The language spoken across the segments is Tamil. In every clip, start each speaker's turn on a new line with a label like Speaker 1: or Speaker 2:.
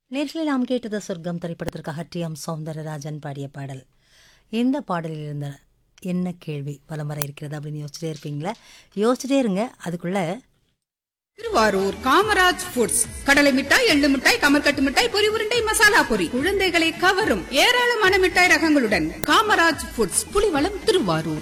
Speaker 1: நேற்றில் நாம் கேட்டது சொர்க்கம் திரைப்படத்திற்காக டி எம் சௌந்தரராஜன் பாடிய பாடல் இந்த பாடலில் இருந்த என்ன கேள்வி வலம் வர இருக்கிறது அப்படின்னு யோசிச்சுட்டே இருப்பீங்களா யோசிச்சுட்டே இருங்க அதுக்குள்ள
Speaker 2: திருவாரூர் காமராஜ் ஃபுட்ஸ் கடலை மிட்டாய் எள்ளு மிட்டாய் கமர்கட்டு மிட்டாய் பொரி உருண்டை மசாலா பொரி குழந்தைகளை கவரும் ஏராளமான மிட்டாய் ரகங்களுடன் காமராஜ் ஃபுட்ஸ் புலிவளம் திருவாரூர்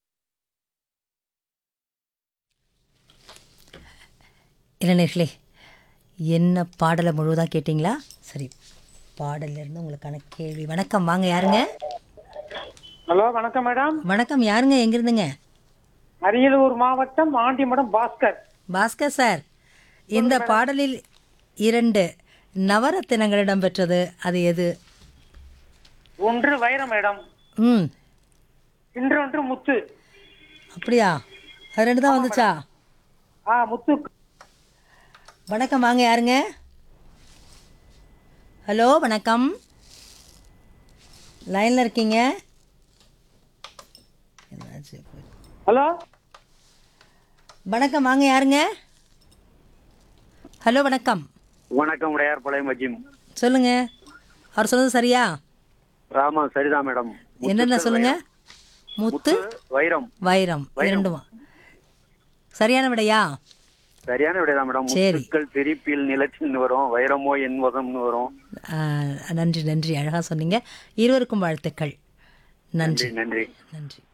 Speaker 1: இளைஞர்களே என்ன பாடலை முழுவதாக கேட்டிங்களா சரி பாடல்ல இருந்து உங்களுக்கான கேள்வி வணக்கம் வாங்க யாருங்க
Speaker 3: ஹலோ வணக்கம் மேடம்
Speaker 1: வணக்கம் யாருங்க எங்கிருந்துங்க
Speaker 3: அரியலூர் மாவட்டம் ஆண்டிமடம் பாஸ்கர்
Speaker 1: பாஸ்கர் சார் இந்த பாடலில் இரண்டு நவரத்தினங்கள் இடம்பெற்றது அது எது
Speaker 3: ஒன்று வைரம் மேடம்
Speaker 1: ம்
Speaker 3: இன்னொன்று முத்து
Speaker 1: அப்படியா அது ரெண்டு தான் வந்துச்சா
Speaker 3: ஆ முத்து
Speaker 1: வணக்கம் வாங்க யாருங்க ஹலோ வணக்கம் லைனில் இருக்கீங்க என்னாச்சு?
Speaker 3: ஹலோ
Speaker 1: வணக்கம் வாங்க யாருங்க ஹலோ வணக்கம்
Speaker 4: வணக்கம் உடையார் பழைய மஜிம்
Speaker 1: சொல்லுங்க அவர் சொன்னது சரியா
Speaker 4: ராமா சரிதான் மேடம்
Speaker 1: என்னென்ன சொல்லுங்க முத்து
Speaker 4: வைரம்
Speaker 1: வைரம் இரண்டுமா சரியான விடையா
Speaker 4: சரியான விடைதான் மேடம்
Speaker 1: சரி.
Speaker 4: முத்துக்கள் திரிப்பில் நிலச்சின்னு வரும் வைரமோ என்பதம்னு வரும்
Speaker 1: ஆ, நன்றி நன்றி அழகாக சொன்னீங்க இருவருக்கும் வாழ்த்துக்கள் நன்றி
Speaker 4: நன்றி நன்றி
Speaker 1: நன்றி